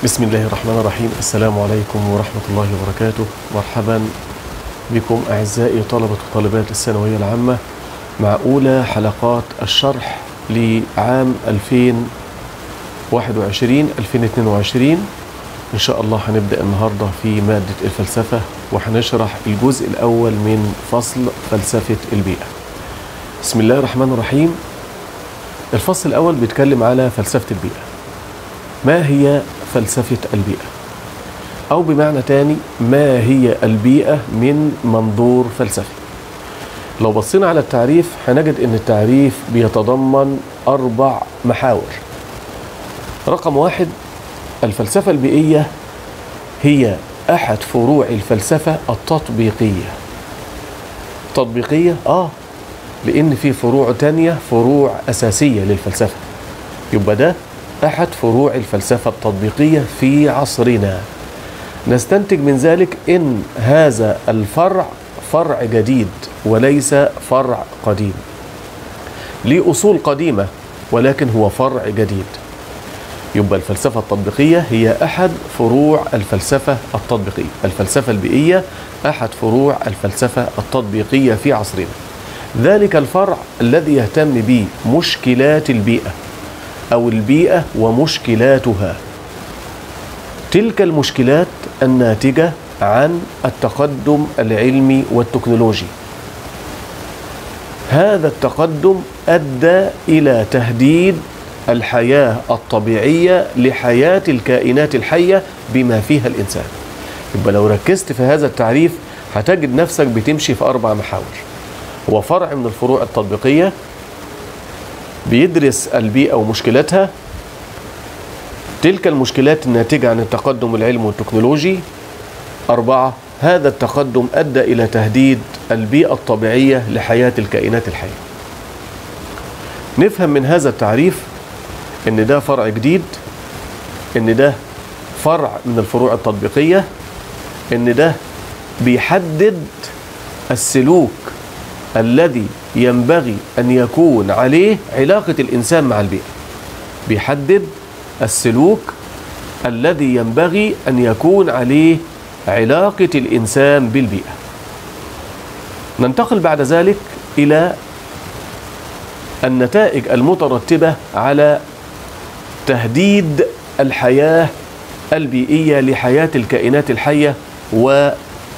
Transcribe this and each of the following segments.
بسم الله الرحمن الرحيم السلام عليكم ورحمة الله وبركاته مرحبا بكم أعزائي طلبة وطالبات الثانوية العامة مع أولى حلقات الشرح لعام 2021 2022 إن شاء الله هنبدأ النهاردة في مادة الفلسفة وهنشرح الجزء الأول من فصل فلسفة البيئة بسم الله الرحمن الرحيم الفصل الأول بيتكلم على فلسفة البيئة ما هي فلسفة البيئة أو بمعنى تاني ما هي البيئة من منظور فلسفي لو بصينا على التعريف هنجد أن التعريف بيتضمن أربع محاور رقم واحد الفلسفة البيئية هي أحد فروع الفلسفة التطبيقية تطبيقية؟ آه لأن في فروع تانية فروع أساسية للفلسفة يبقى ده أحد فروع الفلسفة التطبيقية في عصرنا نستنتج من ذلك إن هذا الفرع فرع جديد وليس فرع قديم ليه أصول قديمة ولكن هو فرع جديد يبقى الفلسفة التطبيقية هي أحد فروع الفلسفة التطبيقية الفلسفة البيئية أحد فروع الفلسفة التطبيقية في عصرنا ذلك الفرع الذي يهتم بمشكلات البيئة أو البيئة ومشكلاتها تلك المشكلات الناتجة عن التقدم العلمي والتكنولوجي هذا التقدم أدى إلى تهديد الحياة الطبيعية لحياة الكائنات الحية بما فيها الإنسان يبقى لو ركزت في هذا التعريف هتجد نفسك بتمشي في أربع محاور هو فرع من الفروع التطبيقية بيدرس البيئة ومشكلاتها تلك المشكلات الناتجة عن التقدم العلمي والتكنولوجي أربعة هذا التقدم أدى إلى تهديد البيئة الطبيعية لحياة الكائنات الحية نفهم من هذا التعريف ان ده فرع جديد ان ده فرع من الفروع التطبيقية ان ده بيحدد السلوك الذي ينبغي أن يكون عليه علاقة الإنسان مع البيئة بيحدد السلوك الذي ينبغي أن يكون عليه علاقة الإنسان بالبيئة ننتقل بعد ذلك إلى النتائج المترتبة على تهديد الحياة البيئية لحياة الكائنات الحية وحياة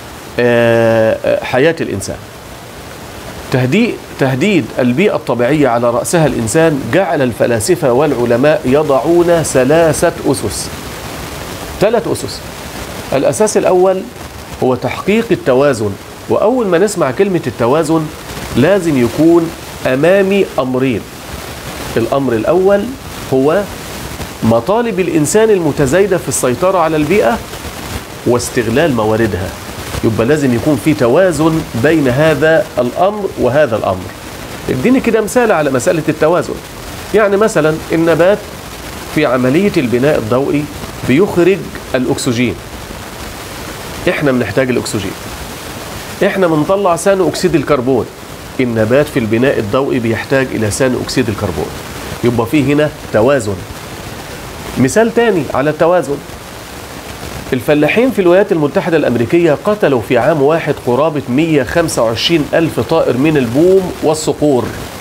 الإنسان تهديد, تهديد البيئة الطبيعية على رأسها الإنسان جعل الفلاسفة والعلماء يضعون ثلاثة أسس ثلاث أسس الأساس الأول هو تحقيق التوازن وأول ما نسمع كلمة التوازن لازم يكون أمامي أمرين الأمر الأول هو مطالب الإنسان المتزايدة في السيطرة على البيئة واستغلال مواردها يبقى لازم يكون في توازن بين هذا الأمر وهذا الأمر اديني كده مثال على مسألة التوازن يعني مثلا النبات في عملية البناء الضوئي بيخرج الأكسجين احنا بنحتاج الأكسجين احنا بنطلع ثاني أكسيد الكربون النبات في البناء الضوئي بيحتاج إلى ثاني أكسيد الكربون يبقى في هنا توازن مثال تاني على التوازن الفلاحين في الولايات المتحدة الأمريكية قتلوا في عام واحد قرابة 125 ألف طائر من البوم والصقور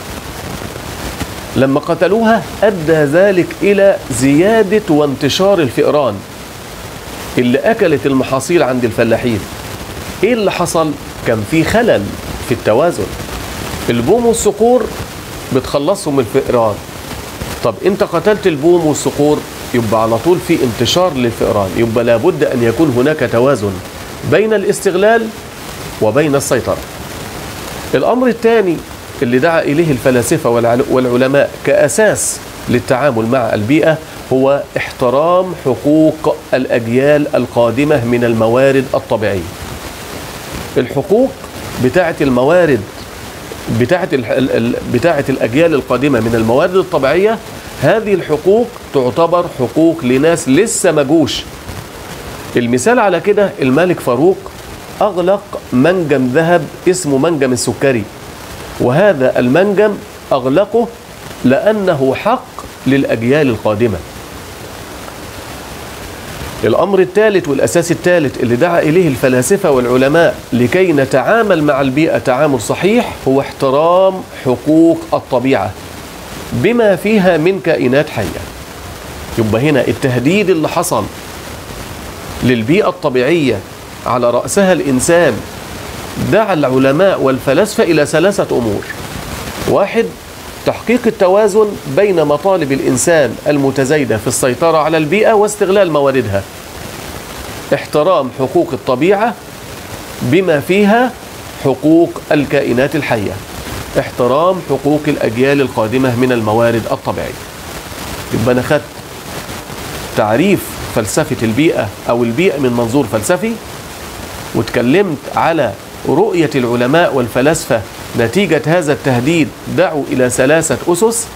لما قتلوها أدى ذلك إلى زيادة وانتشار الفئران اللي أكلت المحاصيل عند الفلاحين إيه اللي حصل؟ كان في خلل في التوازن البوم والصقور بتخلصهم الفئران طب انت قتلت البوم والصقور يبقى على طول في انتشار للفئران يبقى لابد أن يكون هناك توازن بين الاستغلال وبين السيطرة الأمر الثاني اللي دعا إليه الفلاسفة والعلماء كأساس للتعامل مع البيئة هو احترام حقوق الأجيال القادمة من الموارد الطبيعية الحقوق بتاعة الموارد بتاعة, بتاعة الأجيال القادمة من الموارد الطبيعية هذه الحقوق تعتبر حقوق لناس لسه ما جوش المثال على كده الملك فاروق أغلق منجم ذهب اسمه منجم السكري وهذا المنجم أغلقه لأنه حق للأجيال القادمة الأمر الثالث والأساس الثالث اللي دعا إليه الفلاسفة والعلماء لكي نتعامل مع البيئة تعامل صحيح هو احترام حقوق الطبيعة بما فيها من كائنات حية يبقى هنا التهديد اللي حصل للبيئة الطبيعية على رأسها الإنسان دعا العلماء والفلاسفة إلى ثلاثة أمور واحد تحقيق التوازن بين مطالب الإنسان المتزايدة في السيطرة على البيئة واستغلال مواردها احترام حقوق الطبيعة بما فيها حقوق الكائنات الحية احترام حقوق الأجيال القادمة من الموارد الطبيعية يبقى أنا خدت تعريف فلسفة البيئة أو البيئة من منظور فلسفي واتكلمت على رؤية العلماء والفلاسفة نتيجة هذا التهديد دعوا إلى ثلاثة أسس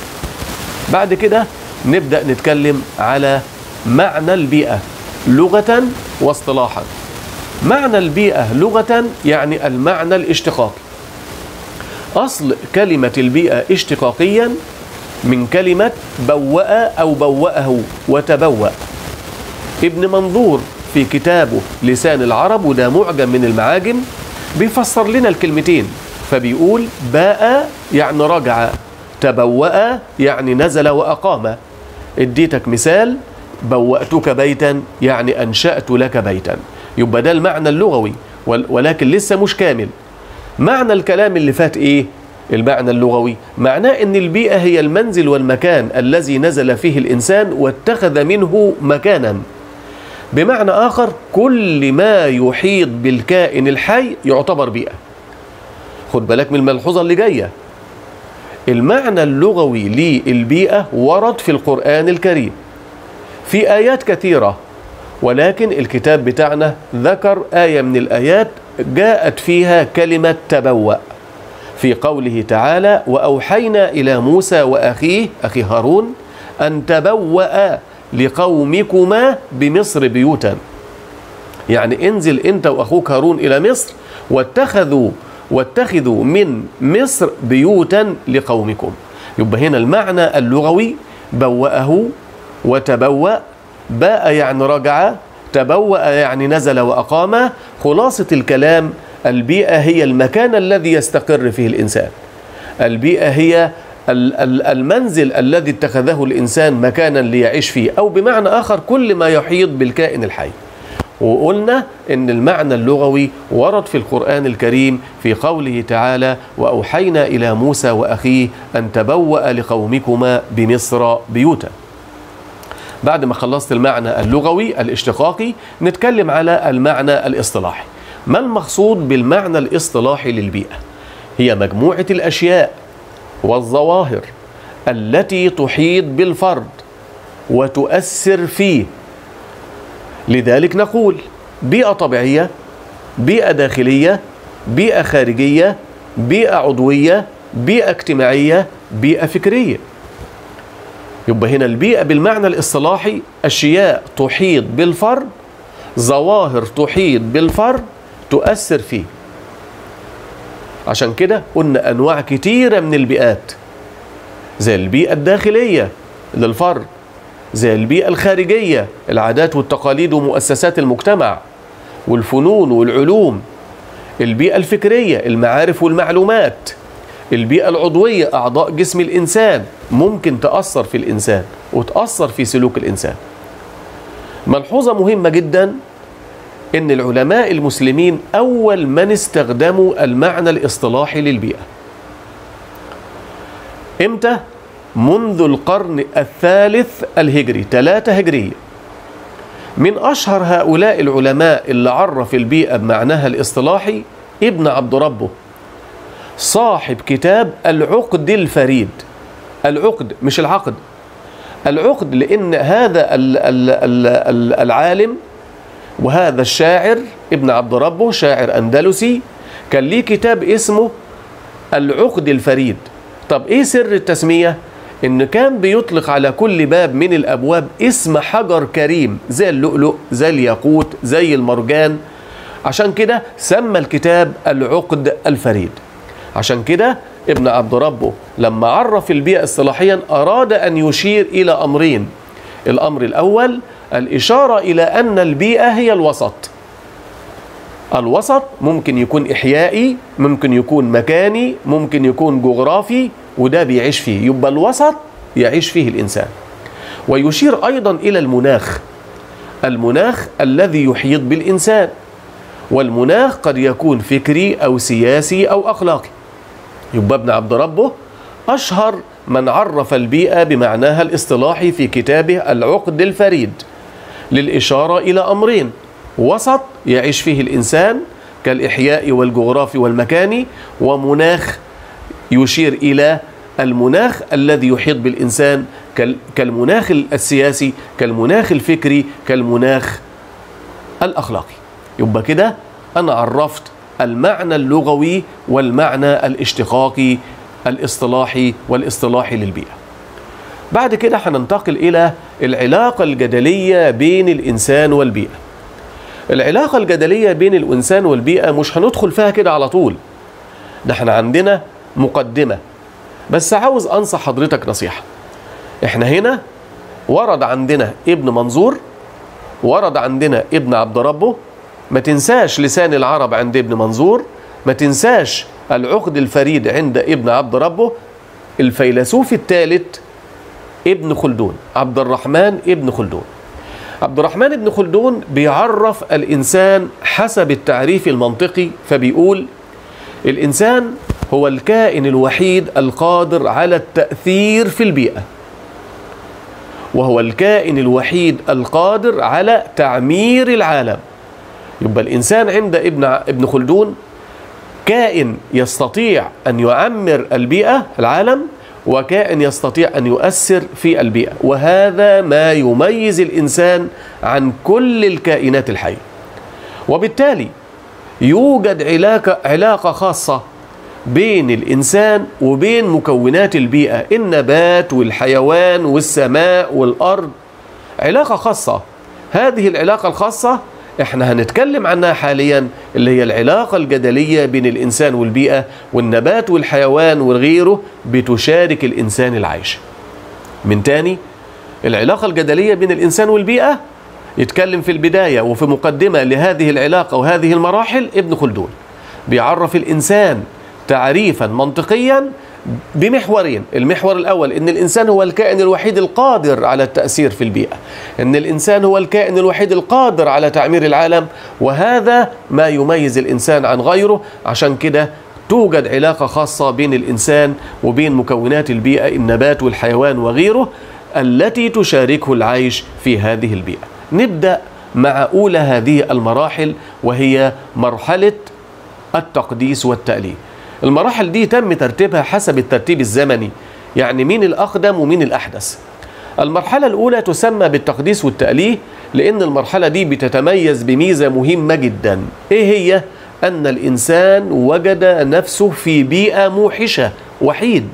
بعد كده نبدأ نتكلم على معنى البيئة لغة واصطلاحا معنى البيئة لغة يعني المعنى الاشتقاقي أصل كلمة البيئة اشتقاقيا من كلمة بوأ أو بوأه وتبوأ ابن منظور في كتابه لسان العرب وده معجم من المعاجم بيفسر لنا الكلمتين فبيقول باء يعني رجع تبوأ يعني نزل وأقام اديتك مثال بوأتك بيتا يعني أنشأت لك بيتا يبقى ده المعنى اللغوي ولكن لسه مش كامل معنى الكلام اللي فات ايه المعنى اللغوي معناه ان البيئة هي المنزل والمكان الذي نزل فيه الإنسان واتخذ منه مكانا بمعنى آخر كل ما يحيط بالكائن الحي يعتبر بيئة خد بالك من الملحوظة اللي جاية المعنى اللغوي للبيئة ورد في القرآن الكريم في آيات كثيرة ولكن الكتاب بتاعنا ذكر آية من الآيات جاءت فيها كلمة تبوأ في قوله تعالى وأوحينا إلى موسى وأخيه أخي هارون أن تبوأ لقومكما بمصر بيوتا يعني انزل انت واخوك هارون الى مصر واتخذوا واتخذوا من مصر بيوتا لقومكم يبقى هنا المعنى اللغوي بوأه وتبوأ باء يعني رجع تبوأ يعني نزل وأقام خلاصة الكلام البيئة هي المكان الذي يستقر فيه الإنسان البيئة هي المنزل الذي اتخذه الإنسان مكانا ليعيش فيه أو بمعنى آخر كل ما يحيط بالكائن الحي وقلنا ان المعنى اللغوي ورد في القرآن الكريم في قوله تعالى وأوحينا إلى موسى وأخيه أن تبوأ لقومكما بمصر بيوتا بعد ما خلصت المعنى اللغوي الاشتقاقي نتكلم على المعنى الاصطلاحي ما المقصود بالمعنى الاصطلاحي للبيئة هي مجموعة الأشياء والظواهر التي تحيط بالفرد وتؤثر فيه لذلك نقول بيئة طبيعية بيئة داخلية بيئة خارجية بيئة عضوية بيئة اجتماعية بيئة فكرية يبقى هنا البيئة بالمعنى الاصطلاحي أشياء تحيط بالفرد ظواهر تحيط بالفرد تؤثر فيه عشان كده قلنا أنواع كتيرة من البيئات زي البيئة الداخلية للفرد زي البيئة الخارجية العادات والتقاليد ومؤسسات المجتمع والفنون والعلوم البيئة الفكرية المعارف والمعلومات البيئة العضوية أعضاء جسم الإنسان ممكن تأثر في الإنسان وتأثر في سلوك الإنسان ملحوظة مهمة جدا إن العلماء المسلمين أول من استخدموا المعنى الاصطلاحي للبيئة إمتى؟ منذ القرن الثالث الهجري ثلاثة هجرية من أشهر هؤلاء العلماء اللي عرف البيئة بمعناها الاصطلاحي ابن عبد ربه صاحب كتاب العقد الفريد العقد مش العقد العقد لأن هذا ال ال ال العالم وهذا الشاعر ابن عبد ربه شاعر أندلسي كان ليه كتاب اسمه العقد الفريد طب ايه سر التسمية ان كان بيطلق على كل باب من الابواب اسم حجر كريم زي اللؤلؤ زي الياقوت زي المرجان عشان كده سمى الكتاب العقد الفريد عشان كده ابن عبد ربه لما عرف البيئة اصطلاحيا أراد أن يشير إلى أمرين الأمر الأول الإشارة إلى أن البيئة هي الوسط الوسط ممكن يكون إحيائي ممكن يكون مكاني ممكن يكون جغرافي وده بيعيش فيه يبقى الوسط يعيش فيه الإنسان ويشير أيضا إلى المناخ المناخ الذي يحيط بالإنسان والمناخ قد يكون فكري أو سياسي أو أخلاقي يبقى ابن عبد ربه أشهر من عرف البيئة بمعناها الاصطلاحي في كتابه العقد الفريد للإشارة إلى أمرين وسط يعيش فيه الإنسان كالإحياء والجغرافي والمكاني ومناخ يشير إلى المناخ الذي يحيط بالإنسان كالمناخ السياسي كالمناخ الفكري كالمناخ الأخلاقي يبقى كده أنا عرفت المعنى اللغوي والمعنى الاشتقاقي الاصطلاحي والاصطلاحي للبيئة بعد كده هننتقل إلى العلاقة الجدلية بين الإنسان والبيئة العلاقة الجدلية بين الإنسان والبيئة مش هندخل فيها كده على طول ده احنا عندنا مقدمة بس عاوز أنصح حضرتك نصيحة احنا هنا ورد عندنا ابن منظور ورد عندنا ابن عبد ربه ما تنساش لسان العرب عند ابن منظور ما تنساش العقد الفريد عند ابن عبد ربه الفيلسوف الثالث ابن خلدون عبد الرحمن ابن خلدون عبد الرحمن ابن خلدون بيعرف الإنسان حسب التعريف المنطقي فبيقول الإنسان هو الكائن الوحيد القادر على التأثير في البيئة وهو الكائن الوحيد القادر على تعمير العالم يبقى الإنسان عند ابن ابن خلدون كائن يستطيع أن يعمر البيئة العالم وكائن يستطيع أن يؤثر في البيئة وهذا ما يميز الإنسان عن كل الكائنات الحية وبالتالي يوجد علاقة, علاقة خاصة بين الإنسان وبين مكونات البيئة النبات والحيوان والسماء والأرض علاقة خاصة هذه العلاقة الخاصة احنا هنتكلم عنها حاليا اللي هي العلاقة الجدلية بين الإنسان والبيئة والنبات والحيوان وغيره بتشارك الإنسان العيش من تاني العلاقة الجدلية بين الإنسان والبيئة يتكلم في البداية وفي مقدمة لهذه العلاقة وهذه المراحل ابن خلدون بيعرف الإنسان تعريفا منطقيا بمحورين المحور الأول أن الإنسان هو الكائن الوحيد القادر على التأثير في البيئة أن الإنسان هو الكائن الوحيد القادر على تعمير العالم وهذا ما يميز الإنسان عن غيره عشان كده توجد علاقة خاصة بين الإنسان وبين مكونات البيئة النبات والحيوان وغيره التي تشاركه العيش في هذه البيئة نبدأ مع أولى هذه المراحل وهي مرحلة التقديس والتأليف المراحل دي تم ترتيبها حسب الترتيب الزمني يعني مين الأقدم ومين الأحدث المرحلة الأولى تسمى بالتقديس والتأليه لأن المرحلة دي بتتميز بميزة مهمة جدا إيه هي؟ أن الإنسان وجد نفسه في بيئة موحشة وحيد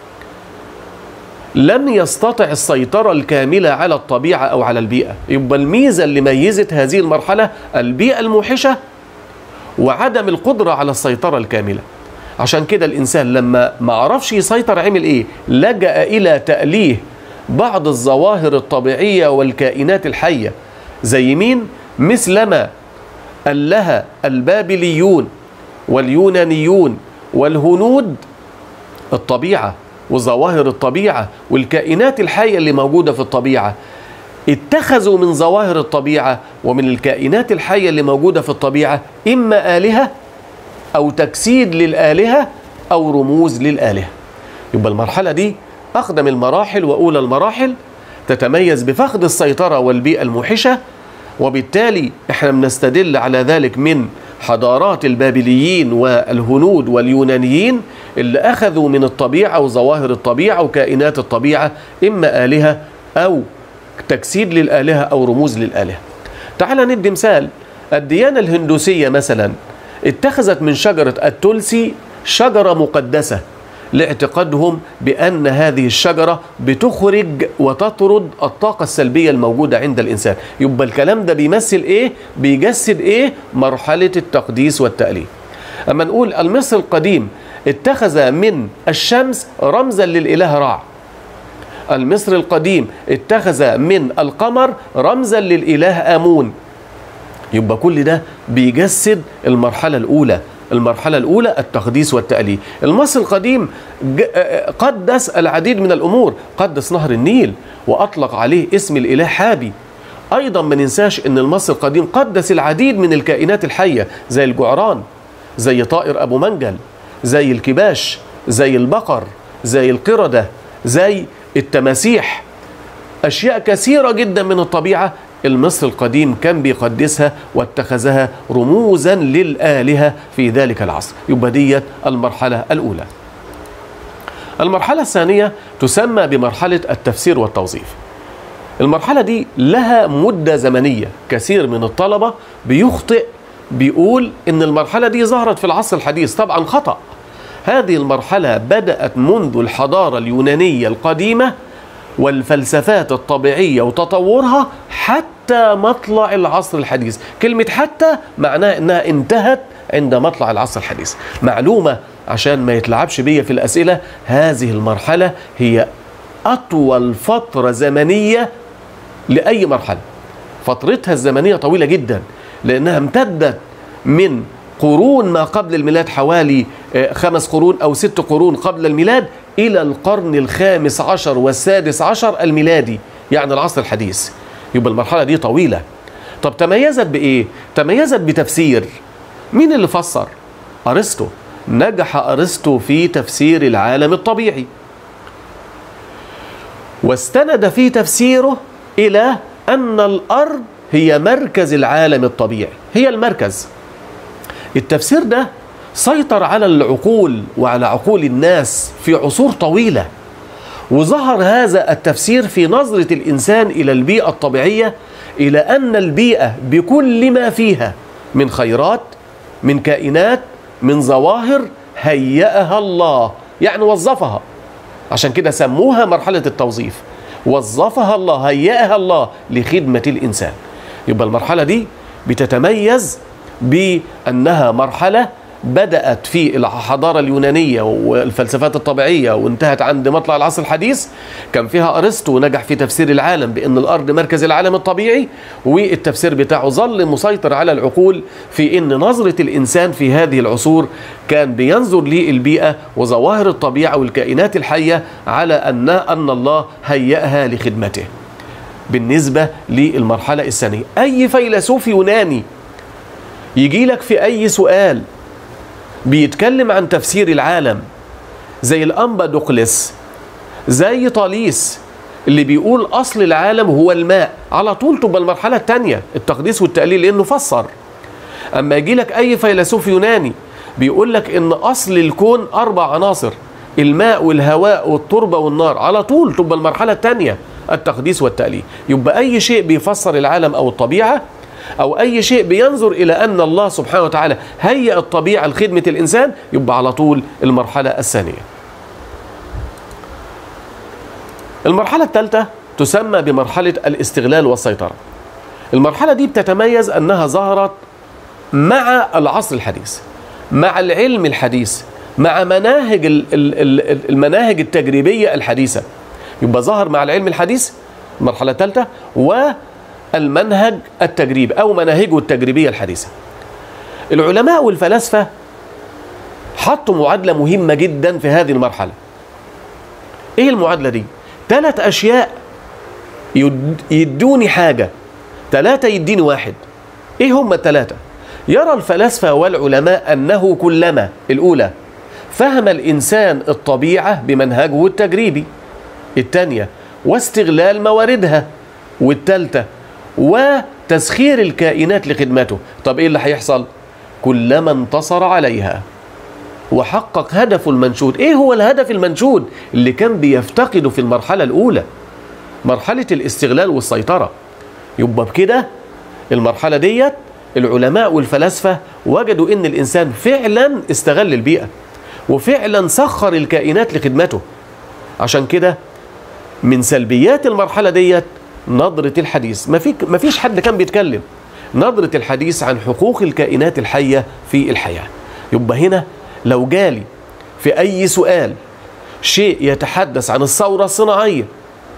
لم يستطع السيطرة الكاملة على الطبيعة أو على البيئة يبقى الميزة اللي ميزت هذه المرحلة البيئة الموحشة وعدم القدرة على السيطرة الكاملة عشان كده الإنسان لما ما عرفش يسيطر عمل إيه لجأ إلى تأليه بعض الظواهر الطبيعية والكائنات الحية زي مين مثلما ألها البابليون واليونانيون والهنود الطبيعة وظواهر الطبيعة والكائنات الحية اللي موجودة في الطبيعة اتخذوا من ظواهر الطبيعة ومن الكائنات الحية اللي موجودة في الطبيعة إما آلهة أو تجسيد للآلهة أو رموز للآلهة يبقى المرحلة دي أقدم المراحل وأولى المراحل تتميز بفقد السيطرة والبيئة الموحشة وبالتالي احنا بنستدل على ذلك من حضارات البابليين والهنود واليونانيين اللي أخذوا من الطبيعة وظواهر الطبيعة وكائنات الطبيعة إما آلهة أو تجسيد للآلهة أو رموز للآلهة تعال ندي مثال الديانة الهندوسية مثلا اتخذت من شجرة التلسي شجرة مقدسة لاعتقادهم بأن هذه الشجرة بتخرج وتطرد الطاقة السلبية الموجودة عند الإنسان يبقى الكلام ده بيمثل إيه؟ بيجسد إيه؟ مرحلة التقديس والتأليف أما نقول المصري القديم اتخذ من الشمس رمزا للإله رع المصري القديم اتخذ من القمر رمزا للإله آمون يبقى كل ده بيجسد المرحلة الأولى المرحلة الأولى التقديس والتأليه المصري القديم ج- آه، قدس العديد من الأمور قدس نهر النيل وأطلق عليه اسم الإله حابي أيضا ما ننساش أن المصري القديم قدس العديد من الكائنات الحية زي الجعران زي طائر أبو منجل زي الكباش زي البقر زي القردة زي التماسيح أشياء كثيرة جدا من الطبيعة المصري القديم كان بيقدسها واتخذها رموزا للآلهة في ذلك العصر يبقى ديت المرحلة الأولى المرحلة الثانية تسمى بمرحلة التفسير والتوظيف المرحلة دي لها مدة زمنية كثير من الطلبة بيخطئ بيقول إن المرحلة دي ظهرت في العصر الحديث طبعا خطأ هذه المرحلة بدأت منذ الحضارة اليونانية القديمة والفلسفات الطبيعية وتطورها حتى مطلع العصر الحديث كلمة حتى معناها إنها انتهت عند مطلع العصر الحديث معلومة عشان ما يتلعبش بيا في الأسئلة هذه المرحلة هي أطول فترة زمنية لأي مرحلة فترتها الزمنية طويلة جدا لأنها امتدت من قرون ما قبل الميلاد حوالي آه، خمس قرون أو ست قرون قبل الميلاد إلى القرن الخامس عشر والسادس عشر الميلادي يعني العصر الحديث يبقى المرحلة دي طويلة طب تميزت بإيه؟ تميزت بتفسير مين اللي فسر؟ أرسطو نجح أرسطو في تفسير العالم الطبيعي واستند في تفسيره إلى أن الأرض هي مركز العالم الطبيعي هي المركز التفسير ده سيطر على العقول وعلى عقول الناس في عصور طويلة وظهر هذا التفسير في نظرة الإنسان إلى البيئة الطبيعية إلى أن البيئة بكل ما فيها من خيرات من كائنات من ظواهر هيأها الله يعني وظفها عشان كده سموها مرحلة التوظيف وظفها الله هيأها الله لخدمة الإنسان يبقى المرحلة دي بتتميز بأنها مرحلة بدأت في الحضارة اليونانية والفلسفات الطبيعية وانتهت عند مطلع العصر الحديث كان فيها أرسطو نجح في تفسير العالم بأن الأرض مركز العالم الطبيعي والتفسير بتاعه ظل مسيطر على العقول في أن نظرة الإنسان في هذه العصور كان بينظر للبيئة وظواهر الطبيعة والكائنات الحية على أن أن الله هيأها لخدمته بالنسبة للمرحلة الثانية أي فيلسوف يوناني يجي لك في أي سؤال بيتكلم عن تفسير العالم زي الأمبادوقلس زي طاليس اللي بيقول أصل العالم هو الماء على طول تبقى المرحلة الثانية التقديس والتقليل لأنه فسر أما يجي لك أي فيلسوف يوناني بيقول لك إن أصل الكون أربع عناصر الماء والهواء والتربة والنار على طول تبقى المرحلة الثانية التقديس والتأليه يبقى أي شيء بيفسر العالم أو الطبيعة أو أي شيء بينظر إلى أن الله سبحانه وتعالى هيئ الطبيعة لخدمة الإنسان يبقى على طول المرحلة الثانية المرحلة الثالثة تسمى بمرحلة الاستغلال والسيطرة المرحلة دي بتتميز أنها ظهرت مع العصر الحديث مع العلم الحديث مع مناهج ال- ال- ال- المناهج التجريبية الحديثة يبقى ظهر مع العلم الحديث المرحلة الثالثة والمنهج التجريبي أو مناهجه التجريبية الحديثة العلماء والفلاسفة حطوا معادلة مهمة جدا في هذه المرحلة ايه المعادلة دي ثلاث اشياء يد- يدوني حاجة ثلاثة يديني واحد ايه هم الثلاثة يرى الفلاسفة والعلماء انه كلما الاولى فهم الانسان الطبيعة بمنهجه التجريبي الثانية واستغلال مواردها والثالثة وتسخير الكائنات لخدمته طب ايه اللي هيحصل كلما انتصر عليها وحقق هدفه المنشود ايه هو الهدف المنشود اللي كان بيفتقده في المرحلة الاولى مرحلة الاستغلال والسيطرة يبقى بكده المرحلة ديت العلماء والفلاسفة وجدوا ان الانسان فعلا استغل البيئة وفعلا سخر الكائنات لخدمته عشان كده من سلبيات المرحلة ديت نظرة الحديث ما في ما فيش حد كان بيتكلم نظرة الحديث عن حقوق الكائنات الحية في الحياة يبقى هنا لو جالي في أي سؤال شيء يتحدث عن الثورة الصناعية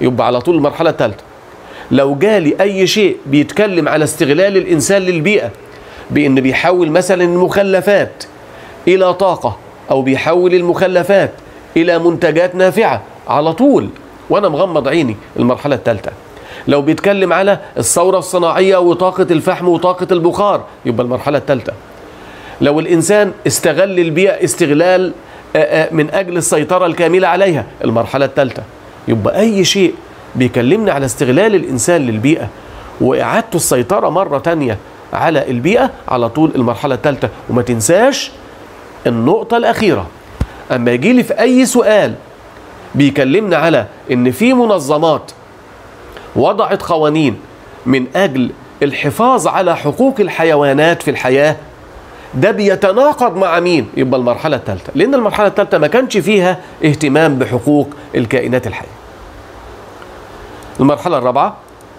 يبقى على طول المرحلة الثالثة لو جالي أي شيء بيتكلم على استغلال الإنسان للبيئة بإن بيحول مثلا المخلفات إلى طاقة أو بيحول المخلفات إلى منتجات نافعة على طول وأنا مغمض عيني المرحلة الثالثة لو بيتكلم على الثورة الصناعية وطاقة الفحم وطاقة البخار يبقى المرحلة الثالثة لو الإنسان استغل البيئة استغلال من أجل السيطرة الكاملة عليها المرحلة الثالثة يبقى أي شيء بيكلمنا على استغلال الإنسان للبيئة وإعادته السيطرة مرة تانية على البيئة على طول المرحلة الثالثة وما تنساش النقطة الأخيرة أما يجي لي في أي سؤال بيكلمنا على إن في منظمات وضعت قوانين من أجل الحفاظ على حقوق الحيوانات في الحياة ده بيتناقض مع مين؟ يبقى المرحلة الثالثة، لأن المرحلة الثالثة ما كانش فيها اهتمام بحقوق الكائنات الحية. المرحلة الرابعة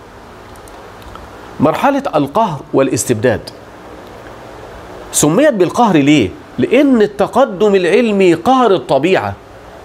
مرحلة القهر والاستبداد. سميت بالقهر ليه؟ لأن التقدم العلمي قهر الطبيعة.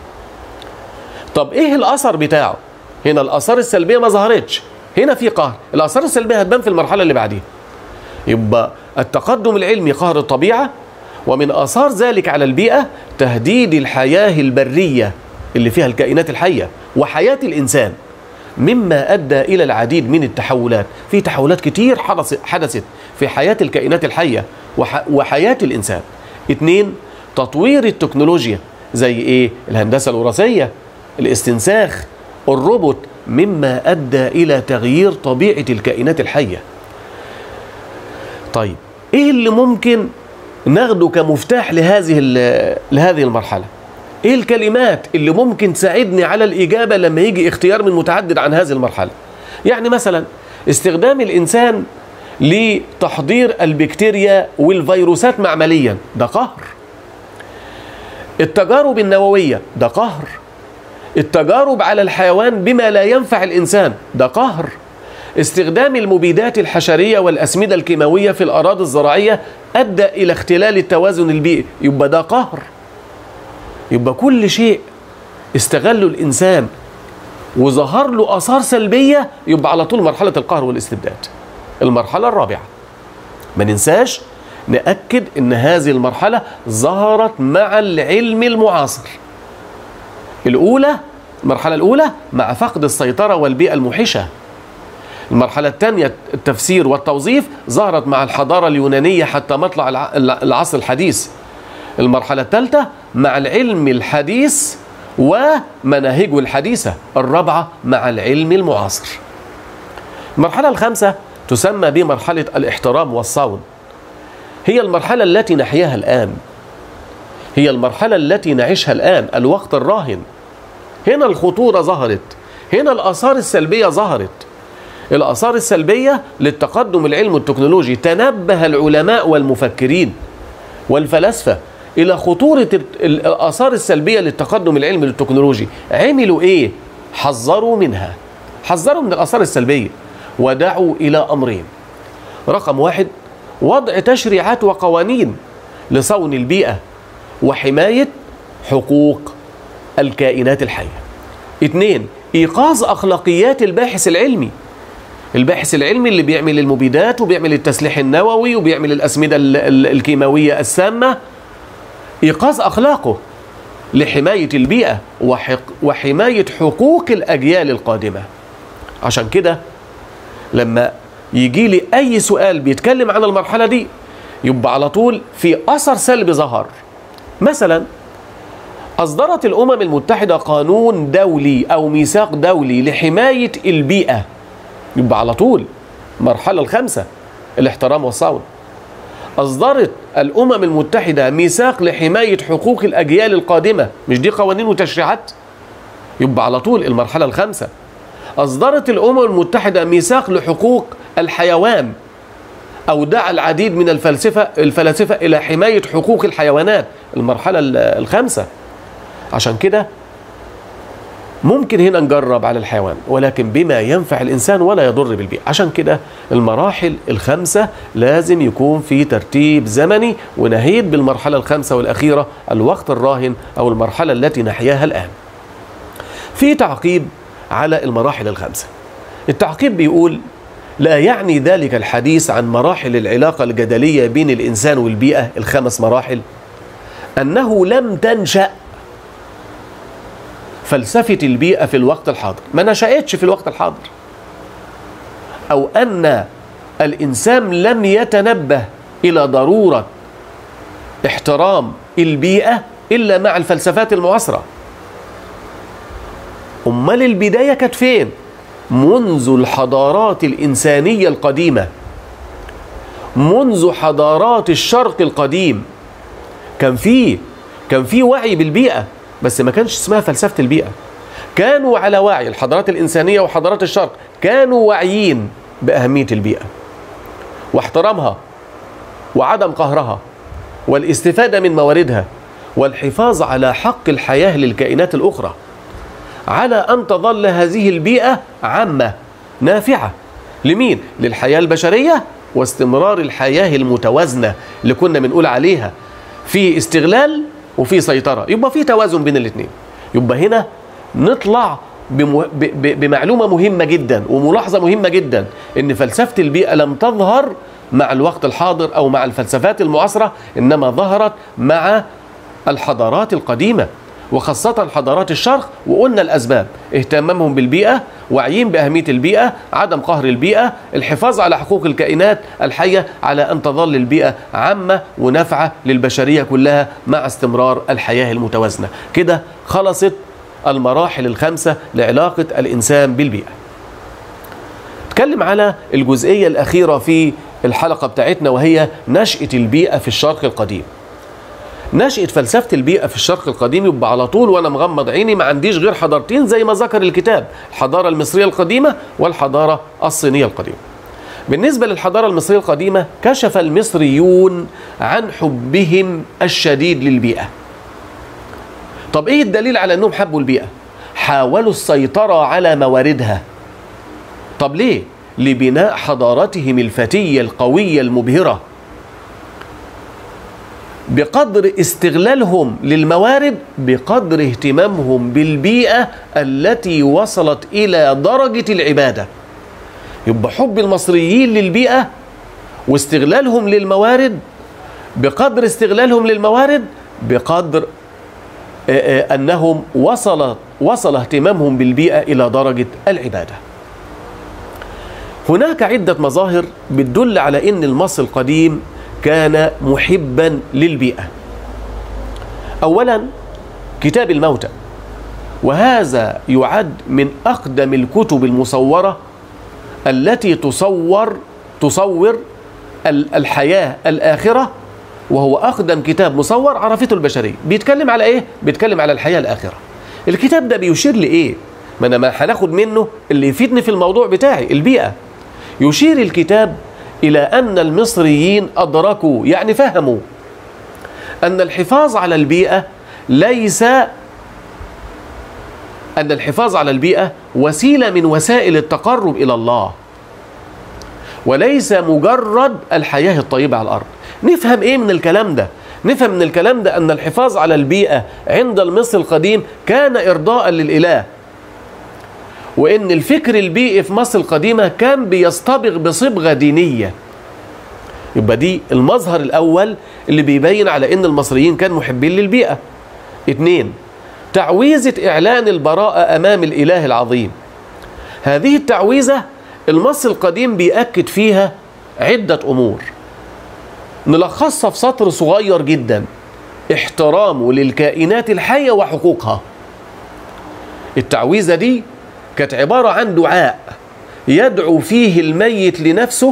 طب إيه الأثر بتاعه؟ هنا الآثار السلبية ما ظهرتش، هنا في قهر، الآثار السلبية هتبان في المرحلة اللي بعديها. يبقى التقدم العلمي قهر الطبيعة ومن آثار ذلك على البيئة تهديد الحياة البرية اللي فيها الكائنات الحية وحياة الإنسان مما أدى إلى العديد من التحولات في تحولات كتير حدثت في حياة الكائنات الحية وحياة الإنسان اثنين تطوير التكنولوجيا زي إيه الهندسة الوراثية الاستنساخ الروبوت مما أدى إلى تغيير طبيعة الكائنات الحية طيب ايه اللي ممكن ناخده كمفتاح لهذه لهذه المرحله ايه الكلمات اللي ممكن تساعدني على الاجابه لما يجي اختيار من متعدد عن هذه المرحله يعني مثلا استخدام الانسان لتحضير البكتيريا والفيروسات معمليا ده قهر التجارب النوويه ده قهر التجارب على الحيوان بما لا ينفع الانسان ده قهر استخدام المبيدات الحشرية والأسمدة الكيماوية في الأراضي الزراعية أدى إلى اختلال التوازن البيئي يبقى ده قهر يبقى كل شيء استغله الإنسان وظهر له آثار سلبية يبقى على طول مرحلة القهر والاستبداد المرحلة الرابعة ما ننساش نأكد أن هذه المرحلة ظهرت مع العلم المعاصر الأولى المرحلة الأولى مع فقد السيطرة والبيئة الموحشة المرحلة الثانية التفسير والتوظيف ظهرت مع الحضارة اليونانية حتى مطلع العصر الحديث المرحلة الثالثة مع العلم الحديث ومناهجه الحديثة الرابعة مع العلم المعاصر المرحلة الخامسة تسمى بمرحلة الاحترام والصون هي المرحلة التي نحياها الآن هي المرحلة التي نعيشها الآن الوقت الراهن هنا الخطورة ظهرت هنا الآثار السلبية ظهرت الآثار السلبية للتقدم العلمي والتكنولوجي تنبه العلماء والمفكرين والفلاسفة إلى خطورة الآثار السلبية للتقدم العلمي والتكنولوجي عملوا إيه؟ حذروا منها حذروا من الآثار السلبية ودعوا إلى أمرين رقم واحد وضع تشريعات وقوانين لصون البيئة وحماية حقوق الكائنات الحية اثنين إيقاظ أخلاقيات الباحث العلمي الباحث العلمي اللي بيعمل المبيدات وبيعمل التسليح النووي وبيعمل الأسمدة الكيماوية السامة إيقاظ أخلاقه لحماية البيئة وحماية حقوق الأجيال القادمة عشان كده لما يجي لي أي سؤال بيتكلم عن المرحلة دي يبقى على طول في أثر سلبي ظهر مثلا أصدرت الأمم المتحدة قانون دولي أو ميثاق دولي لحماية البيئة يبقى على طول المرحلة الخامسة الاحترام والصون أصدرت الأمم المتحدة ميثاق لحماية حقوق الأجيال القادمة مش دي قوانين وتشريعات يبقى على طول المرحلة الخامسة أصدرت الأمم المتحدة ميثاق لحقوق الحيوان أو دعا العديد من الفلسفة الفلاسفة إلى حماية حقوق الحيوانات المرحلة الخامسة عشان كده ممكن هنا نجرب على الحيوان ولكن بما ينفع الإنسان ولا يضر بالبيئة عشان كده المراحل الخمسة لازم يكون في ترتيب زمني ونهيت بالمرحلة الخامسة والأخيرة الوقت الراهن أو المرحلة التي نحياها الآن في تعقيب على المراحل الخمسة التعقيب بيقول لا يعني ذلك الحديث عن مراحل العلاقة الجدلية بين الإنسان والبيئة الخمس مراحل أنه لم تنشأ فلسفة البيئة في الوقت الحاضر ما نشأتش في الوقت الحاضر أو أن الإنسان لم يتنبه إلى ضرورة احترام البيئة إلا مع الفلسفات المعاصرة أمال البداية كانت فين؟ منذ الحضارات الإنسانية القديمة منذ حضارات الشرق القديم كان في كان في وعي بالبيئة بس ما كانش اسمها فلسفة البيئة كانوا على وعي الحضارات الإنسانية وحضارات الشرق كانوا واعيين بأهمية البيئة واحترامها وعدم قهرها والاستفادة من مواردها والحفاظ على حق الحياة للكائنات الأخرى على أن تظل هذه البيئة عامة نافعة لمين؟ للحياة البشرية واستمرار الحياة المتوازنة اللي كنا بنقول عليها في استغلال وفي سيطرة يبقى في توازن بين الاثنين يبقى هنا نطلع بمو... ب... ب... بمعلومة مهمة جدا وملاحظة مهمة جدا ان فلسفة البيئة لم تظهر مع الوقت الحاضر او مع الفلسفات المعاصرة انما ظهرت مع الحضارات القديمة وخاصة حضارات الشرق وقلنا الأسباب اهتمامهم بالبيئة وعيين بأهمية البيئة عدم قهر البيئة الحفاظ على حقوق الكائنات الحية على أن تظل البيئة عامة ونافعة للبشرية كلها مع استمرار الحياة المتوازنة كده خلصت المراحل الخمسة لعلاقة الإنسان بالبيئة نتكلم على الجزئية الأخيرة في الحلقة بتاعتنا وهي نشأة البيئة في الشرق القديم نشأة فلسفة البيئة في الشرق القديم يبقى على طول وأنا مغمض عيني ما عنديش غير حضارتين زي ما ذكر الكتاب الحضارة المصرية القديمة والحضارة الصينية القديمة بالنسبة للحضارة المصرية القديمة كشف المصريون عن حبهم الشديد للبيئة طب ايه الدليل على انهم حبوا البيئة حاولوا السيطرة على مواردها طب ليه لبناء حضارتهم الفتية القوية المبهرة بقدر استغلالهم للموارد بقدر اهتمامهم بالبيئة التي وصلت إلى درجة العبادة يبقى حب المصريين للبيئة واستغلالهم للموارد بقدر استغلالهم للموارد بقدر أنهم وصل وصل اهتمامهم بالبيئة إلى درجة العبادة هناك عدة مظاهر بتدل على أن المصري القديم كان محبا للبيئة أولا كتاب الموتى وهذا يعد من أقدم الكتب المصورة التي تصور تصور الحياة الآخرة وهو أقدم كتاب مصور عرفته البشرية بيتكلم على إيه؟ بيتكلم على الحياة الآخرة الكتاب ده بيشير لإيه؟ ما أنا ما هناخد منه اللي يفيدني في الموضوع بتاعي البيئة يشير الكتاب إلى أن المصريين أدركوا يعني فهموا أن الحفاظ على البيئة ليس أن الحفاظ على البيئة وسيلة من وسائل التقرب إلى الله وليس مجرد الحياة الطيبة على الأرض نفهم إيه من الكلام ده نفهم من الكلام ده أن الحفاظ على البيئة عند المصري القديم كان إرضاء للإله وان الفكر البيئي في مصر القديمه كان بيصطبغ بصبغه دينيه يبقى دي المظهر الاول اللي بيبين على ان المصريين كانوا محبين للبيئه اتنين تعويذه اعلان البراءه امام الاله العظيم هذه التعويذه المصري القديم بيأكد فيها عده امور نلخصها في سطر صغير جدا احترامه للكائنات الحيه وحقوقها التعويذه دي كانت عبارة عن دعاء يدعو فيه الميت لنفسه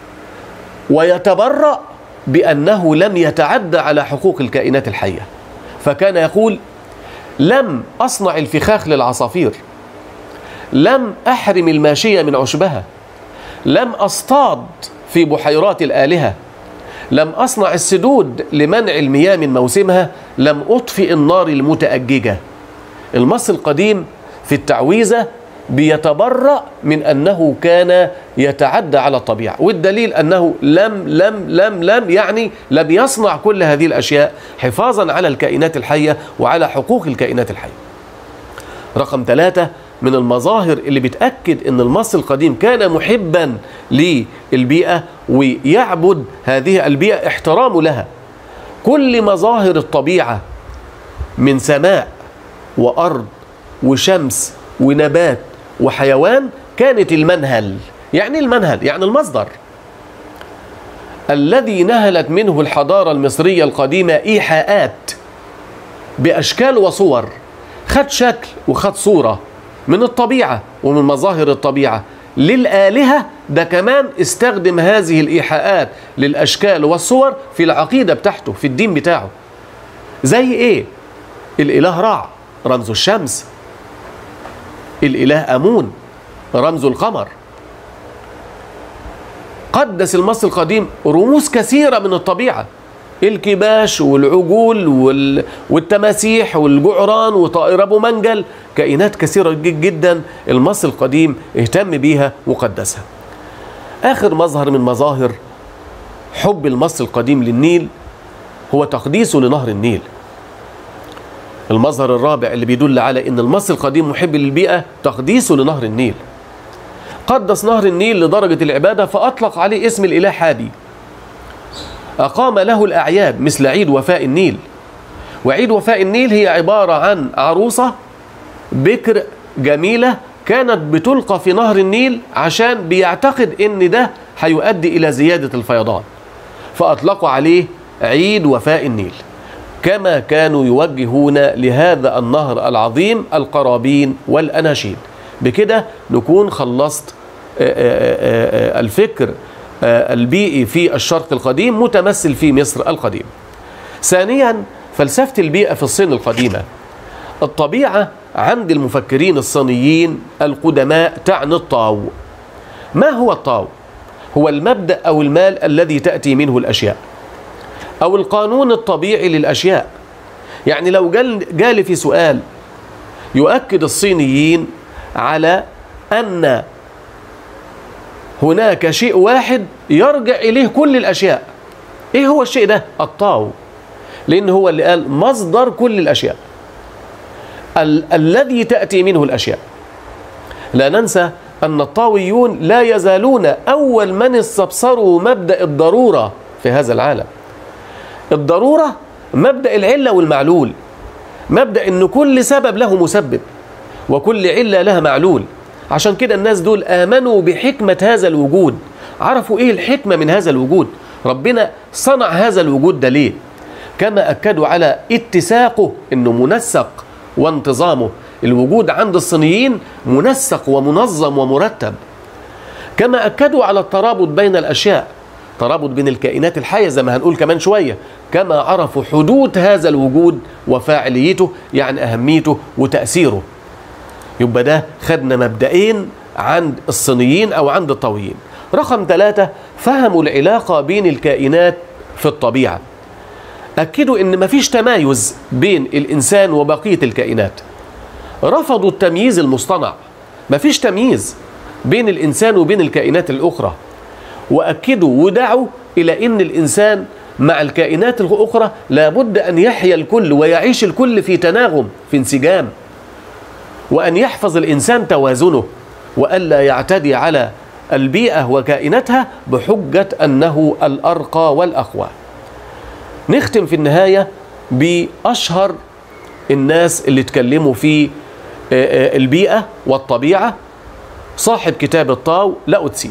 ويتبرأ بأنه لم يتعدى على حقوق الكائنات الحية فكان يقول لم أصنع الفخاخ للعصافير لم أحرم الماشية من عشبها لم أصطاد في بحيرات الآلهة لم أصنع السدود لمنع المياه من موسمها لم أطفئ النار المتأججة المصري القديم في التعويذة بيتبرأ من أنه كان يتعدى على الطبيعة والدليل أنه لم لم لم لم يعني لم يصنع كل هذه الأشياء حفاظا على الكائنات الحية وعلى حقوق الكائنات الحية رقم ثلاثة من المظاهر اللي بتأكد أن المصري القديم كان محبا للبيئة ويعبد هذه البيئة احترامه لها كل مظاهر الطبيعة من سماء وأرض وشمس ونبات وحيوان كانت المنهل يعني المنهل يعني المصدر الذي نهلت منه الحضارة المصرية القديمة إيحاءات بأشكال وصور خد شكل وخد صورة من الطبيعة ومن مظاهر الطبيعة للآلهة ده كمان استخدم هذه الإيحاءات للأشكال والصور في العقيدة بتاعته في الدين بتاعه زي إيه؟ الإله رع رمز الشمس الإله أمون رمز القمر قدس المصري القديم رموز كثيرة من الطبيعة الكباش والعجول وال... والتماسيح والجعران وطائر ابو منجل كائنات كثيره جدا المصري القديم اهتم بيها وقدسها اخر مظهر من مظاهر حب المصري القديم للنيل هو تقديسه لنهر النيل المظهر الرابع اللي بيدل على ان المصري القديم محب للبيئه تقديسه لنهر النيل قدس نهر النيل لدرجه العباده فاطلق عليه اسم الاله حادي أقام له الأعياد مثل عيد وفاء النيل وعيد وفاء النيل هي عبارة عن عروسة بكر جميلة كانت بتلقى في نهر النيل عشان بيعتقد ان ده هيؤدي الى زيادة الفيضان فاطلقوا عليه عيد وفاء النيل كما كانوا يوجهون لهذا النهر العظيم القرابين والاناشيد بكده نكون خلصت الفكر البيئي في الشرق القديم متمثل في مصر القديم ثانيا فلسفة البيئة في الصين القديمة الطبيعة عند المفكرين الصينيين القدماء تعني الطاو ما هو الطاو؟ هو المبدأ أو المال الذي تأتي منه الأشياء أو القانون الطبيعي للأشياء يعني لو جالي في سؤال يؤكد الصينيين على أن هناك شيء واحد يرجع إليه كل الأشياء إيه هو الشيء ده؟ الطاو لأن هو اللي قال مصدر كل الأشياء ال- الذي تأتي منه الأشياء لا ننسى أن الطاويون لا يزالون أول من استبصروا مبدأ الضرورة في هذا العالم الضرورة مبدأ العلة والمعلول مبدأ أن كل سبب له مسبب وكل علة لها معلول عشان كده الناس دول آمنوا بحكمة هذا الوجود عرفوا إيه الحكمة من هذا الوجود ربنا صنع هذا الوجود ده ليه كما أكدوا على اتساقه أنه منسق وانتظامه الوجود عند الصينيين منسق ومنظم ومرتب كما أكدوا على الترابط بين الأشياء ترابط بين الكائنات الحية زي ما هنقول كمان شوية كما عرفوا حدود هذا الوجود وفاعليته يعني أهميته وتأثيره يبقى ده خدنا مبدئين عند الصينيين أو عند الطاويين رقم ثلاثة فهموا العلاقة بين الكائنات في الطبيعة أكدوا أن مفيش تمايز بين الإنسان وبقية الكائنات رفضوا التمييز المصطنع مفيش تمييز بين الإنسان وبين الكائنات الأخرى وأكدوا ودعوا إلى أن الإنسان مع الكائنات الأخرى لابد أن يحيا الكل ويعيش الكل في تناغم في انسجام وأن يحفظ الإنسان توازنه وألا يعتدي على البيئة وكائناتها بحجة أنه الأرقى والأقوى نختم في النهاية بأشهر الناس اللي اتكلموا في البيئة والطبيعة صاحب كتاب الطاو لاوتسي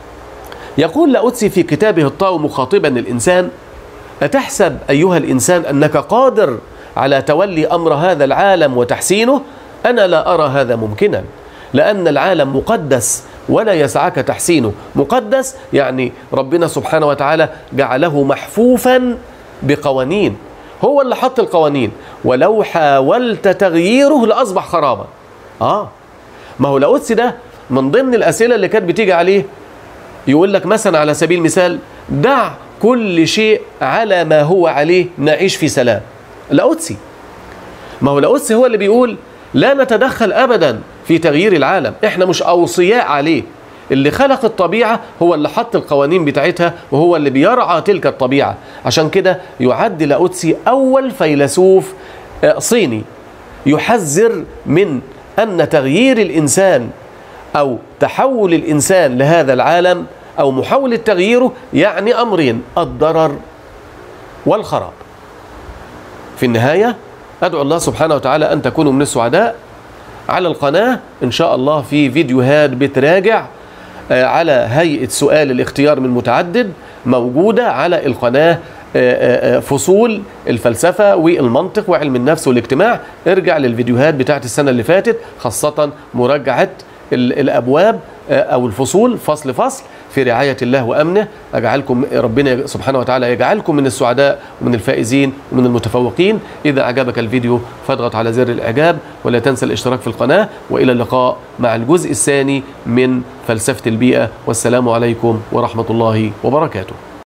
يقول لاوتسي في كتابه الطاو مخاطبا الإنسان أتحسب أيها الإنسان أنك قادر على تولي أمر هذا العالم وتحسينه أنا لا أرى هذا ممكنا لأن العالم مقدس ولا يسعك تحسينه مقدس يعني ربنا سبحانه وتعالى جعله محفوفا بقوانين هو اللي حط القوانين ولو حاولت تغييره لأصبح خرابا آه ما هو لاوتسي ده من ضمن الأسئلة اللي كانت بتيجي عليه يقول لك مثلا على سبيل المثال دع كل شيء على ما هو عليه نعيش في سلام لاوتسي ما هو لاوتسي هو اللي بيقول لا نتدخل ابدا في تغيير العالم احنا مش اوصياء عليه اللي خلق الطبيعة هو اللي حط القوانين بتاعتها وهو اللي بيرعى تلك الطبيعة عشان كده يعد لاوتسي أول فيلسوف صيني يحذر من أن تغيير الإنسان أو تحول الإنسان لهذا العالم أو محاولة تغييره يعني أمرين الضرر والخراب في النهاية أدعو الله سبحانه وتعالى أن تكونوا من السعداء على القناة إن شاء الله في فيديوهات بتراجع آه، على هيئة سؤال الاختيار من متعدد موجودة على القناة آه، آه، آه، فصول الفلسفة والمنطق وعلم النفس والاجتماع ارجع للفيديوهات بتاعت السنة اللي فاتت خاصة مراجعة ال- الأبواب آه، أو الفصول فصل فصل في رعاية الله وأمنه أجعلكم ربنا سبحانه وتعالى يجعلكم من السعداء ومن الفائزين ومن المتفوقين إذا أعجبك الفيديو فاضغط على زر الإعجاب ولا تنسى الاشتراك في القناة وإلى اللقاء مع الجزء الثاني من فلسفة البيئة والسلام عليكم ورحمة الله وبركاته